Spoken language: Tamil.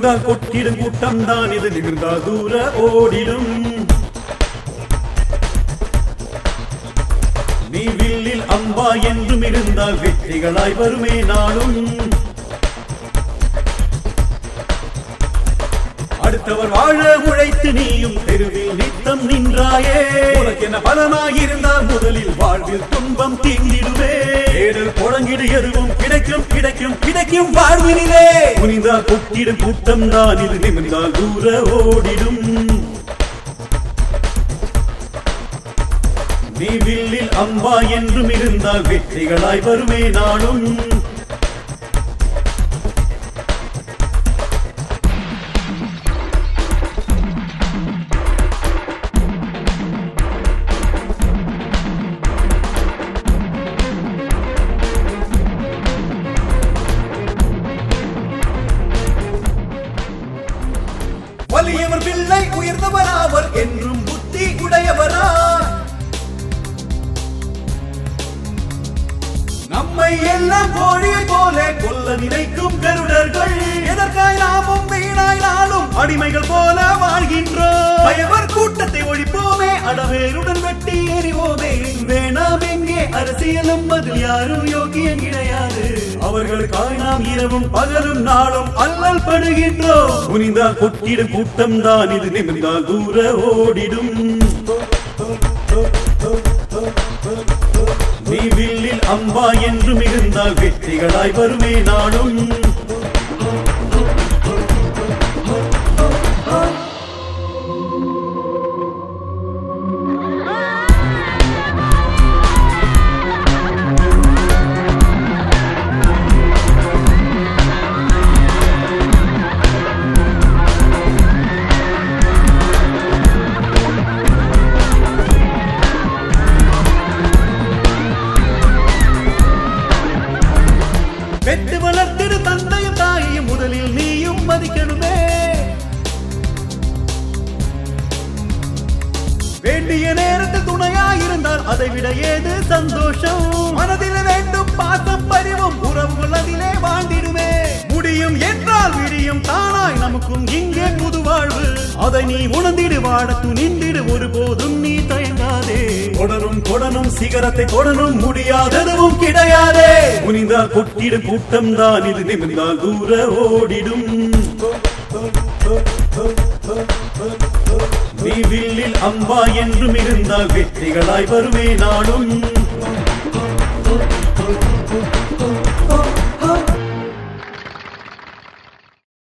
குனிந்தால் கொட்டிடும் கூட்டம் தான் இது நிமிர்ந்தால் தூர ஓடிடும் நீ வில்லில் அம்பா என்றும் இருந்தால் வெற்றிகளாய் வருமே நாளும் அடுத்தவர் வாழ உழைத்து நீயும் தெருவில் நித்தம் நின்றாயே உனக்கு என்ன பலனாயிருந்தால் முதலில் வாழ்வில் துன்பம் தீங்கிடுமே ஏடல் புழங்கிடு எதுவும் கிடைக்கும் கிடைக்கும் கிடைக்கும் வாழ்வினிலே குனிந்தால் கொட்டிடும் கூட்டம் தான் இது நிமிர்ந்தால் தூர ஓடிடும் நீ வில்லில் அம்பா என்றும் இருந்தால் வெற்றிகளாய் வருமே நாளும் வலியவர் பிள்ளை உயர்ந்தவராவர் என்றும் புத்தி உடையவரா நம்மை எல்லாம் கோழியை போல கொல்ல நினைக்கும் கருடர்கள் எதற்காய் நாமும் வீணாய் நாளும் அடிமைகள் போல வாழ்கின்றோம் பயவர் கூட்டத்தை ஒழிப்போமே அடவேருடன் வெட்டி எறிவோமே வேணாம் எங்கே அரசியலும் அதில் யாரும் யோக்கியம் கிடையாது அவர்களுக்காய் நாம் இரவும் பகலும் நாளும் அல்லல் படுகின்றோம் குனிந்தால் கொட்டிடும் கூட்டம் தான் இது நிமிர்ந்தால் தூர ஓடிடும் நீ வில்லில் அம்பா என்றும் இருந்தால் வெற்றிகளாய் வருமே நாளும் பெற்று வளர்த்திடு தந்தையும் தாயையும் முதலில் நீயும் மதிக்கணுமே வேண்டிய நேரத்தில் துணையாயிருந்தால் அதை விட ஏது சந்தோஷம் மனதில் வேண்டும் பாசம் பரிவும் உறவுகள் அதிலே வாழ்ந்திடுமே முடியும் என்றால் விடியும் தானாய் நமக்கும் இங்கே புது வாழ்வு அதை நீ உணர்ந்திடு வாட துணிந்திடு ஒருபோதும் நீ தயங்காதே தொடரும் தொடரும் சிகரத்தை தொடரும் முடியாததுவும் கிடையாதே குனிந்தால் கொட்டிடும் கூட்டம் தான் இது நிமிர்ந்தால் தூர ஓடிடும் நீ வில்லில் அம்பா என்றும் இருந்தால் வெற்றிகளாய் வருமே நாளும்